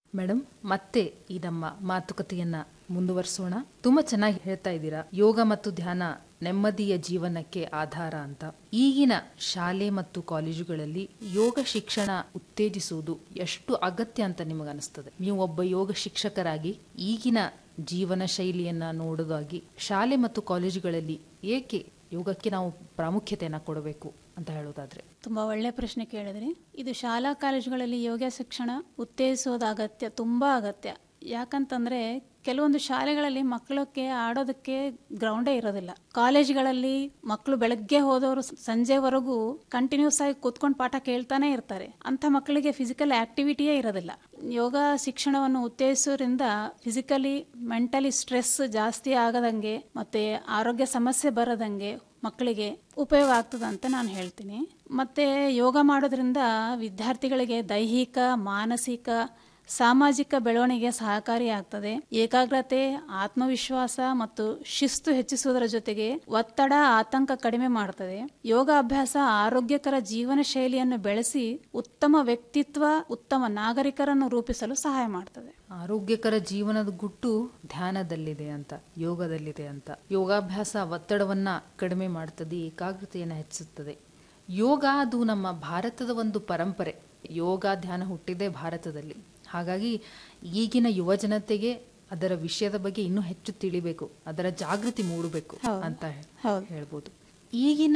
Madam ಮತ್ತೆ ಈ ನಮ್ಮ ಮಾತುಕತೆಯನ್ನ ಮುಂದುವರಿಸೋಣ ತುಂಬಾ ಚೆನ್ನಾಗಿ ಹೇಳ್ತಾ ಇದ್ದೀರಾ ಯೋಗ ಮತ್ತು ಧ್ಯಾನ ನೆಮ್ಮದಿಯ ಜೀವನಕ್ಕೆ ಆಧಾರ ಅಂತ ಈಗಿನ ಶಾಲೆ ಮತ್ತು ಕಾಲೇಜುಗಳಲ್ಲಿ ಯೋಗ ಶಿಕ್ಷಣ ಉತ್ತೇಜಿಸುವುದು ಎಷ್ಟು ಅಗತ್ಯ ಅಂತ ನಿಮಗನಿಸ್ತದೆ ನೀವು ಒಬ್ಬ ಯೋಗ ಶಿಕ್ಷಕರಾಗಿ ಈಗಿನ ಜೀವನ ಶೈಲಿಯನ್ನ ನೋಡೋದಾಗಿ ಶಾಲೆ ಮತ್ತು ಕಾಲೇಜುಗಳಲ್ಲಿ ಏಕೆ ಯೋಗಕ್ಕೆ ನಾವು ಪ್ರಾಮುಖ್ಯತೆಯನ್ನ ಕೊಡಬೇಕು ಅಂತ ಹೇಳೋದಾದ್ರೆ ತುಂಬ ಒಳ್ಳೆಯ ಪ್ರಶ್ನೆ ಕೇಳಿದ್ರಿ ಇದು ಶಾಲಾ ಕಾಲೇಜುಗಳಲ್ಲಿ ಯೋಗ ಶಿಕ್ಷಣ ಉತ್ತೇಜಿಸೋದು ಅಗತ್ಯ ತುಂಬ ಅಗತ್ಯ ಯಾಕಂತಂದ್ರೆ ಕೆಲವೊಂದು ಶಾಲೆಗಳಲ್ಲಿ ಮಕ್ಕಳಕ್ಕೆ ಆಡೋದಕ್ಕೆ ಗ್ರೌಂಡೇ ಇರೋದಿಲ್ಲ ಕಾಲೇಜುಗಳಲ್ಲಿ ಮಕ್ಕಳು ಬೆಳಗ್ಗೆ ಹೋದವರು ಸಂಜೆವರೆಗೂ ಕಂಟಿನ್ಯೂಸ್ ಆಗಿ ಕೂತ್ಕೊಂಡು ಪಾಠ ಕೇಳ್ತಾನೆ ಇರ್ತಾರೆ ಅಂಥ ಮಕ್ಕಳಿಗೆ ಫಿಸಿಕಲ್ ಆಕ್ಟಿವಿಟಿಯೇ ಇರೋದಿಲ್ಲ ಯೋಗ ಶಿಕ್ಷಣವನ್ನು ಉತ್ತೇಜಿಸೋದ್ರಿಂದ ಫಿಸಿಕಲಿ ಮೆಂಟಲಿ ಸ್ಟ್ರೆಸ್ ಜಾಸ್ತಿ ಆಗದಂಗೆ ಮತ್ತೆ ಆರೋಗ್ಯ ಸಮಸ್ಯೆ ಬರದಂಗೆ ಮಕ್ಕಳಿಗೆ ಉಪಯೋಗ ಆಗ್ತದೆ ಅಂತ ನಾನು ಹೇಳ್ತೀನಿ ಮತ್ತೆ ಯೋಗ ಮಾಡೋದ್ರಿಂದ ವಿದ್ಯಾರ್ಥಿಗಳಿಗೆ ದೈಹಿಕ ಮಾನಸಿಕ ಸಾಮಾಜಿಕ ಬೆಳವಣಿಗೆ ಸಹಕಾರಿಯಾಗ್ತದೆ ಏಕಾಗ್ರತೆ ಆತ್ಮವಿಶ್ವಾಸ ಮತ್ತು ಶಿಸ್ತು ಹೆಚ್ಚಿಸುವುದರ ಜೊತೆಗೆ ಒತ್ತಡ ಆತಂಕ ಕಡಿಮೆ ಮಾಡ್ತದೆ ಯೋಗ ಅಭ್ಯಾಸ ಆರೋಗ್ಯಕರ ಜೀವನ ಶೈಲಿಯನ್ನು ಬೆಳೆಸಿ ಉತ್ತಮ ವ್ಯಕ್ತಿತ್ವ ಉತ್ತಮ ನಾಗರಿಕರನ್ನು ರೂಪಿಸಲು ಸಹಾಯ ಮಾಡ್ತದೆ ಆರೋಗ್ಯಕರ ಜೀವನದ ಗುಟ್ಟು ಧ್ಯಾನದಲ್ಲಿದೆ ಅಂತ ಯೋಗದಲ್ಲಿದೆ ಅಂತ ಯೋಗಾಭ್ಯಾಸ ಒತ್ತಡವನ್ನ ಕಡಿಮೆ ಮಾಡ್ತದೆ ಏಕಾಗ್ರತೆಯನ್ನು ಹೆಚ್ಚಿಸುತ್ತದೆ ಯೋಗ ಅದು ನಮ್ಮ ಭಾರತದ ಒಂದು ಪರಂಪರೆ ಯೋಗ ಧ್ಯಾನ ಹುಟ್ಟಿದೆ ಭಾರತದಲ್ಲಿ ಹಾಗಾಗಿ ಈಗಿನ ಯುವ ಜನತೆಗೆ ಅದರ ವಿಷಯದ ಬಗ್ಗೆ ಇನ್ನೂ ಹೆಚ್ಚು ತಿಳಿಬೇಕು ಅದರ ಜಾಗೃತಿ ಮೂಡಬೇಕು ಅಂತ ಹೇ- ಹೌದು. ಹೇಳ್ಬೋದು ಈಗಿನ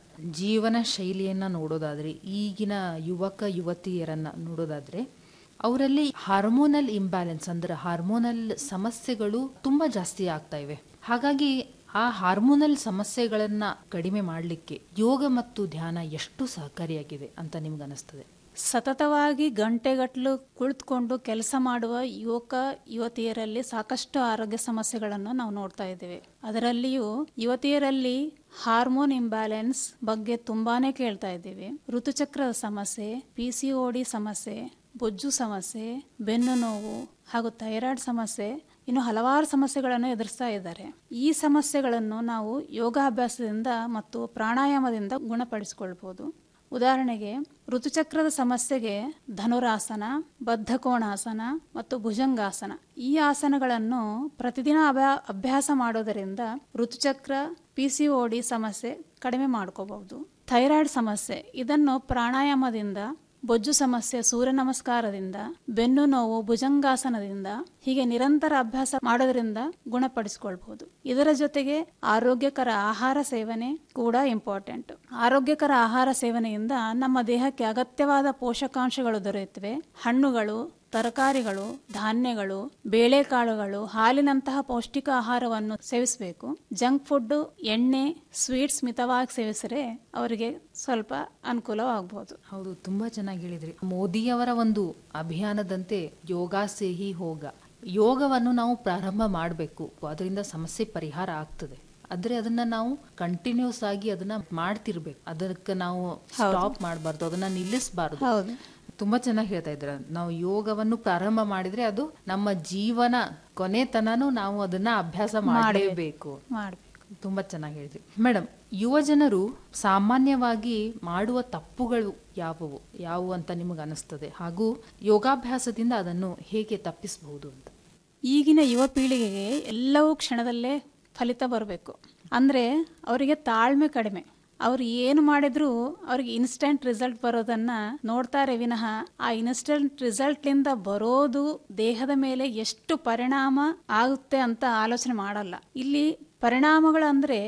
ಜೀವನ ಶೈಲಿಯನ್ನ ನೋಡೋದಾದ್ರೆ ಈಗಿನ ಯುವಕ ಯುವತಿಯರನ್ನ ನೋಡೋದಾದ್ರೆ ಅವರಲ್ಲಿ ಹಾರ್ಮೋನಲ್ ಇಂಬ್ಯಾಲೆನ್ಸ್ ಅಂದ್ರೆ ಹಾರ್ಮೋನಲ್ ಸಮಸ್ಯೆಗಳು ತುಂಬಾ ಜಾಸ್ತಿ ಆಗ್ತಾ ಇವೆ ಹಾಗಾಗಿ ಆ ಹಾರ್ಮೋನಲ್ ಸಮಸ್ಯೆಗಳನ್ನ ಕಡಿಮೆ ಮಾಡಲಿಕ್ಕೆ ಯೋಗ ಮತ್ತು ಧ್ಯಾನ ಎಷ್ಟು ಸಹಕಾರಿಯಾಗಿದೆ ಅಂತ ನಿಮ್ಗೆ ಅನಿಸ್ತದೆ ಸತತವಾಗಿ ಗಂಟೆಗಟ್ಟಲು ಕುಳಿತುಕೊಂಡು ಕೆಲಸ ಮಾಡುವ ಯುವಕ ಯುವತಿಯರಲ್ಲಿ ಸಾಕಷ್ಟು ಆರೋಗ್ಯ ಸಮಸ್ಯೆಗಳನ್ನು ನಾವು ನೋಡ್ತಾ ಇದ್ದೇವೆ ಅದರಲ್ಲಿಯೂ ಯುವತಿಯರಲ್ಲಿ ಹಾರ್ಮೋನ್ ಇಂಬ್ಯಾಲೆನ್ಸ್ ಬಗ್ಗೆ ತುಂಬಾನೇ ಕೇಳ್ತಾ ಇದ್ದೇವೆ ಋತುಚಕ್ರದ ಸಮಸ್ಯೆ ಪಿ ಸಿ ಡಿ ಸಮಸ್ಯೆ ಬೊಜ್ಜು ಸಮಸ್ಯೆ ಬೆನ್ನು ನೋವು ಹಾಗೂ ಥೈರಾಯ್ಡ್ ಸಮಸ್ಯೆ ಇನ್ನು ಹಲವಾರು ಸಮಸ್ಯೆಗಳನ್ನು ಎದುರಿಸ್ತಾ ಇದ್ದಾರೆ ಈ ಸಮಸ್ಯೆಗಳನ್ನು ನಾವು ಯೋಗಾಭ್ಯಾಸದಿಂದ ಮತ್ತು ಪ್ರಾಣಾಯಾಮದಿಂದ ಗುಣಪಡಿಸಿಕೊಳ್ಬಹುದು ಉದಾಹರಣೆಗೆ ಋತುಚಕ್ರದ ಸಮಸ್ಯೆಗೆ ಧನುರಾಸನ ಬದ್ಧಕೋಣಾಸನ ಮತ್ತು ಭುಜಂಗಾಸನ ಈ ಆಸನಗಳನ್ನು ಪ್ರತಿದಿನ ಅಭ್ಯಾ ಅಭ್ಯಾಸ ಮಾಡೋದರಿಂದ ಋತುಚಕ್ರ ಪಿ ಸಿ ಡಿ ಸಮಸ್ಯೆ ಕಡಿಮೆ ಮಾಡ್ಕೋಬಹುದು ಥೈರಾಯ್ಡ್ ಸಮಸ್ಯೆ ಇದನ್ನು ಪ್ರಾಣಾಯಾಮದಿಂದ ಬೊಜ್ಜು ಸಮಸ್ಯೆ ಸೂರ್ಯ ನಮಸ್ಕಾರದಿಂದ ಬೆನ್ನು ನೋವು ಭುಜಂಗಾಸನದಿಂದ ಹೀಗೆ ನಿರಂತರ ಅಭ್ಯಾಸ ಮಾಡೋದ್ರಿಂದ ಗುಣಪಡಿಸಿಕೊಳ್ಬಹುದು ಇದರ ಜೊತೆಗೆ ಆರೋಗ್ಯಕರ ಆಹಾರ ಸೇವನೆ ಕೂಡ ಇಂಪಾರ್ಟೆಂಟ್ ಆರೋಗ್ಯಕರ ಆಹಾರ ಸೇವನೆಯಿಂದ ನಮ್ಮ ದೇಹಕ್ಕೆ ಅಗತ್ಯವಾದ ಪೋಷಕಾಂಶಗಳು ದೊರೆಯುತ್ತವೆ ಹಣ್ಣುಗಳು ತರಕಾರಿಗಳು ಧಾನ್ಯಗಳು ಬೇಳೆಕಾಳುಗಳು ಹಾಲಿನಂತಹ ಪೌಷ್ಟಿಕ ಆಹಾರವನ್ನು ಸೇವಿಸಬೇಕು ಜಂಕ್ ಫುಡ್ ಎಣ್ಣೆ ಸ್ವೀಟ್ಸ್ ಮಿತವಾಗಿ ಸೇವಿಸಿದ್ರೆ ಅವರಿಗೆ ಸ್ವಲ್ಪ ಅನುಕೂಲವಾಗಬಹುದು ಹೌದು ತುಂಬಾ ಚೆನ್ನಾಗಿ ಹೇಳಿದ್ರಿ ಮೋದಿಯವರ ಒಂದು ಅಭಿಯಾನದಂತೆ ಯೋಗ ಸೇಹಿ ಹೋಗ ಯೋಗವನ್ನು ನಾವು ಪ್ರಾರಂಭ ಮಾಡಬೇಕು ಅದರಿಂದ ಸಮಸ್ಯೆ ಪರಿಹಾರ ಆಗ್ತದೆ ಆದ್ರೆ ಅದನ್ನ ನಾವು ಕಂಟಿನ್ಯೂಸ್ ಆಗಿ ಅದನ್ನ ಮಾಡ್ತಿರ್ಬೇಕು ಅದಕ್ಕೆ ನಾವು ಸ್ಟಾಪ್ ಮಾಡಬಾರ್ದು ಅದನ್ನ ನಿಲ್ಲಿಸಬಾರ್ದು ಹೌದು ತುಂಬಾ ಚೆನ್ನಾಗಿ ಹೇಳ್ತಾ ಇದ್ರ ನಾವು ಯೋಗವನ್ನು ಪ್ರಾರಂಭ ಮಾಡಿದ್ರೆ ಅದು ನಮ್ಮ ಜೀವನ ಕೊನೆತನೂ ನಾವು ಅದನ್ನ ಅಭ್ಯಾಸ ಮಾಡಲೇಬೇಕು ಮಾಡಬೇಕು ತುಂಬಾ ಚೆನ್ನಾಗಿ ಹೇಳಿದ್ರಿ ಮೇಡಮ್ ಯುವ ಜನರು ಸಾಮಾನ್ಯವಾಗಿ ಮಾಡುವ ತಪ್ಪುಗಳು ಯಾವುವು ಯಾವುವು ಅಂತ ನಿಮಗೆ ಅನಿಸ್ತದೆ ಹಾಗೂ ಯೋಗಾಭ್ಯಾಸದಿಂದ ಅದನ್ನು ಹೇಗೆ ತಪ್ಪಿಸಬಹುದು ಅಂತ ಈಗಿನ ಯುವ ಪೀಳಿಗೆಗೆ ಎಲ್ಲವೂ ಕ್ಷಣದಲ್ಲೇ ಫಲಿತ ಬರಬೇಕು ಅಂದರೆ ಅವರಿಗೆ ತಾಳ್ಮೆ ಕಡಿಮೆ ಅವ್ರು ಏನು ಮಾಡಿದ್ರು ಅವ್ರಿಗೆ ಇನ್ಸ್ಟೆಂಟ್ ರಿಸಲ್ಟ್ ಬರೋದನ್ನ ನೋಡ್ತಾರೆ ವಿನಃ ಆ ಇನ್ಸ್ಟೆಂಟ್ ರಿಸಲ್ಟ್ಲಿಂದ ಬರೋದು ದೇಹದ ಮೇಲೆ ಎಷ್ಟು ಪರಿಣಾಮ ಆಗುತ್ತೆ ಅಂತ ಆಲೋಚನೆ ಮಾಡಲ್ಲ ಇಲ್ಲಿ ಪರಿಣಾಮಗಳು ಅಂದ್ರೆ